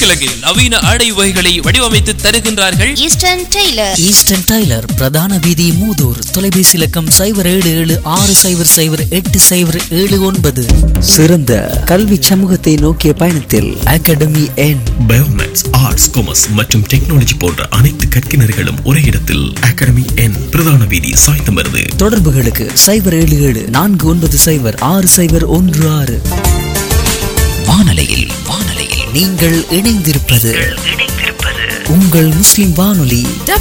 தெற்கிழக்கில் நவீன ஆடை வகைகளை வடிவமைத்து தருகின்றார்கள் ஈஸ்டர்ன் டெய்லர் ஈஸ்டர்ன் டைலர் பிரதான வீதி மூதூர் தொலைபேசி இலக்கம் சைபர் ஏழு ஏழு ஆறு சைபர் சைபர் எட்டு சைபர் ஏழு ஒன்பது சிறந்த கல்வி சமூகத்தை நோக்கிய பயணத்தில் அகாடமி என் பயோமேக்ஸ் ஆர்ட்ஸ் காமர்ஸ் மற்றும் டெக்னாலஜி போன்ற அனைத்து கற்கினர்களும் ஒரே இடத்தில் அகாடமி என் பிரதான வீதி சாய்ந்தமருது தொடர்புகளுக்கு சைபர் ஏழு ஏழு நான்கு ஒன்பது சைபர் ஆறு சைபர் ஒன்று ஆறு வானலையில் வானலையில் நீங்கள் இணைந்திருப்பது உங்கள் முஸ்லிம் வானொலி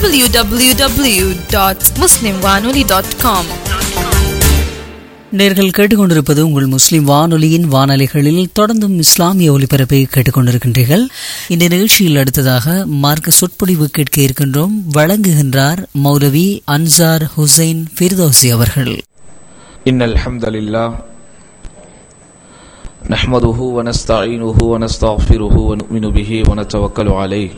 www.muslimwanoli.com நேர்கள் கேட்டுக்கொண்டிருப்பது உங்கள் முஸ்லிம் வானொலியின் வானொலிகளில் தொடர்ந்தும் இஸ்லாமிய ஒலிபரப்பை கேட்டுக்கொண்டிருக்கின்றீர்கள் இந்த நிகழ்ச்சியில் அடுத்ததாக மார்க்க சொற்பொழிவு கேட்க இருக்கின்றோம் வழங்குகின்றார் மௌலவி அன்சார் ஹுசைன் ஃபிர்தோசி அவர்கள் إن الحمد لله نحمده ونستعينه ونستغفره ونؤمن به ونتوكل عليه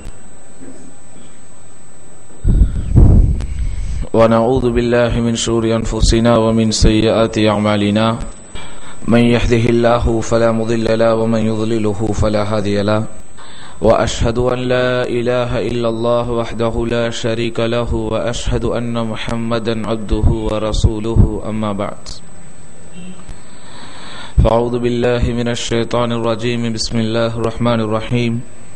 ونعوذ بالله من شرور أنفسنا ومن سيئات أعمالنا من يهده الله فلا مضل له ومن يضلله فلا هادي له وأشهد أن لا إله إلا الله وحده لا شريك له وأشهد أن محمدا عبده ورسوله أما بعد فأعوذ بالله من الشيطان الرجيم بسم الله الرحمن الرحيم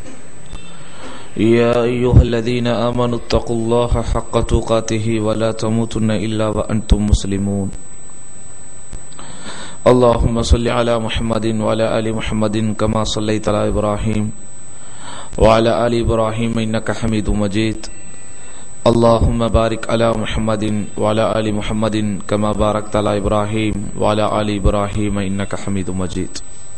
يا أيها الذين آمنوا اتقوا الله حق تقاته ولا تموتن إلا وأنتم مسلمون اللهم صل على محمد وعلى آل محمد كما صليت على إبراهيم وعلى آل إبراهيم إنك حميد مجيد اللهم بارك على محمد وعلى آل محمد كما باركت على إبراهيم وعلى آل إبراهيم إنك حميد مجيد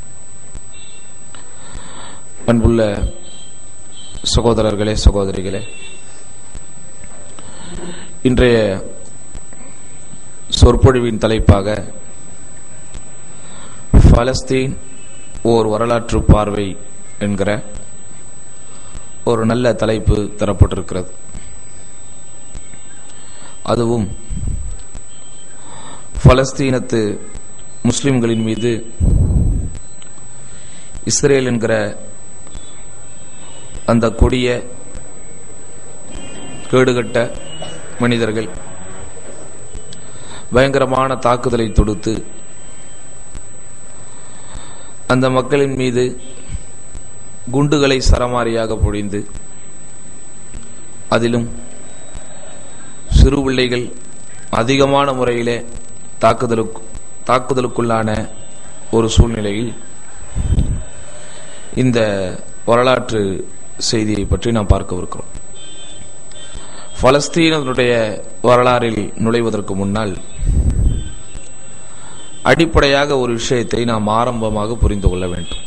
அன்புள்ள சகோதரர்களே சகோதரிகளே இன்றைய சொற்பொழிவின் தலைப்பாக பலஸ்தீன் ஓர் வரலாற்று பார்வை என்கிற ஒரு நல்ல தலைப்பு தரப்பட்டிருக்கிறது அதுவும் பலஸ்தீனத்து முஸ்லிம்களின் மீது இஸ்ரேல் என்கிற அந்த கொடிய கேடுகட்ட மனிதர்கள் பயங்கரமான தாக்குதலை தொடுத்து அந்த மக்களின் மீது குண்டுகளை சரமாரியாக பொழிந்து அதிலும் சிறு பிள்ளைகள் அதிகமான முறையிலே தாக்குதலுக்கு தாக்குதலுக்குள்ளான ஒரு சூழ்நிலையில் இந்த வரலாற்று செய்தியை பற்றி நாம் பார்க்கவிருக்கிறோம் பலஸ்தீனத்தினுடைய வரலாறில் நுழைவதற்கு முன்னால் அடிப்படையாக ஒரு விஷயத்தை நாம் ஆரம்பமாக புரிந்து கொள்ள வேண்டும்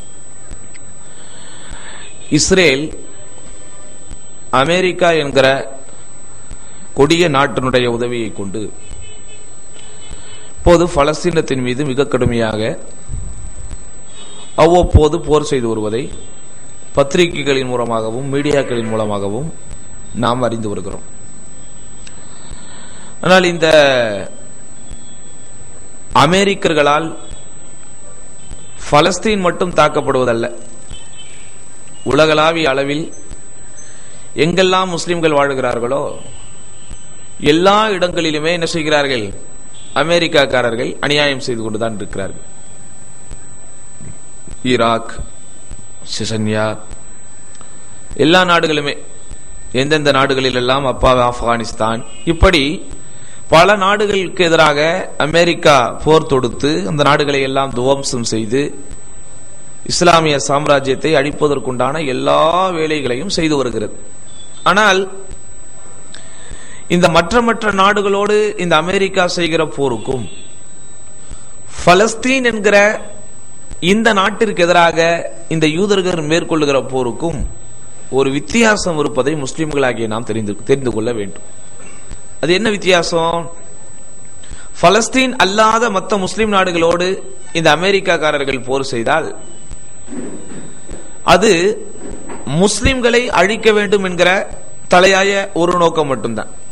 இஸ்ரேல் அமெரிக்கா என்கிற கொடிய நாட்டினுடைய உதவியை கொண்டு இப்போது பலஸ்தீனத்தின் மீது மிக கடுமையாக அவ்வப்போது போர் செய்து வருவதை பத்திரிகைகளின் மூலமாகவும் மீடியாக்களின் மூலமாகவும் நாம் அறிந்து வருகிறோம் ஆனால் இந்த அமெரிக்கர்களால் பலஸ்தீன் மட்டும் தாக்கப்படுவதல்ல உலகளாவிய அளவில் எங்கெல்லாம் முஸ்லிம்கள் வாழுகிறார்களோ எல்லா இடங்களிலுமே என்ன செய்கிறார்கள் அமெரிக்காக்காரர்கள் அநியாயம் செய்து கொண்டுதான் இருக்கிறார்கள் ஈராக் சிசன்யா எல்லா நாடுகளுமே எந்தெந்த நாடுகளில் எல்லாம் அப்பா ஆப்கானிஸ்தான் இப்படி பல நாடுகளுக்கு எதிராக அமெரிக்கா போர் தொடுத்து அந்த நாடுகளை எல்லாம் துவம்சம் செய்து இஸ்லாமிய சாம்ராஜ்யத்தை அழிப்பதற்குண்டான எல்லா வேலைகளையும் செய்து வருகிறது ஆனால் இந்த மற்ற மற்ற நாடுகளோடு இந்த அமெரிக்கா செய்கிற போருக்கும் பலஸ்தீன் என்கிற இந்த நாட்டிற்கு எதிராக இந்த யூதர்கள் மேற்கொள்ளுகிற போருக்கும் ஒரு வித்தியாசம் இருப்பதை முஸ்லிம்களாகிய நாம் தெரிந்து தெரிந்து கொள்ள வேண்டும் அது என்ன வித்தியாசம் பலஸ்தீன் அல்லாத மற்ற முஸ்லிம் நாடுகளோடு இந்த அமெரிக்காக்காரர்கள் போர் செய்தால் அது முஸ்லிம்களை அழிக்க வேண்டும் என்கிற தலையாய ஒரு நோக்கம் மட்டும்தான்